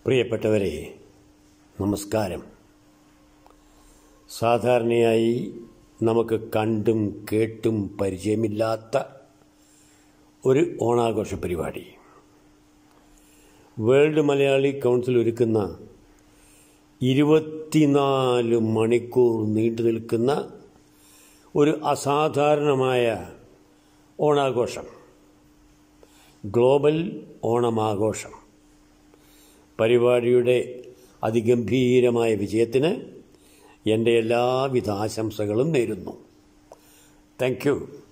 പ്രിയപ്പെട്ടവരെ നമസ്കാരം സാധാരണയായി നമുക്ക് കണ്ടും കേട്ടും പരിചയമില്ലാത്ത ഒരു ഓണാഘോഷ പരിപാടി വേൾഡ് മലയാളി കൗൺസിൽ ഒരുക്കുന്ന ഇരുപത്തിനാല് മണിക്കൂർ നീണ്ടു നിൽക്കുന്ന ഒരു അസാധാരണമായ ഓണാഘോഷം ഗ്ലോബൽ ഓണമാഘോഷം പരിപാടിയുടെ അതിഗംഭീരമായ വിജയത്തിന് എൻ്റെ എല്ലാവിധ ആശംസകളും നേരുന്നു താങ്ക് യു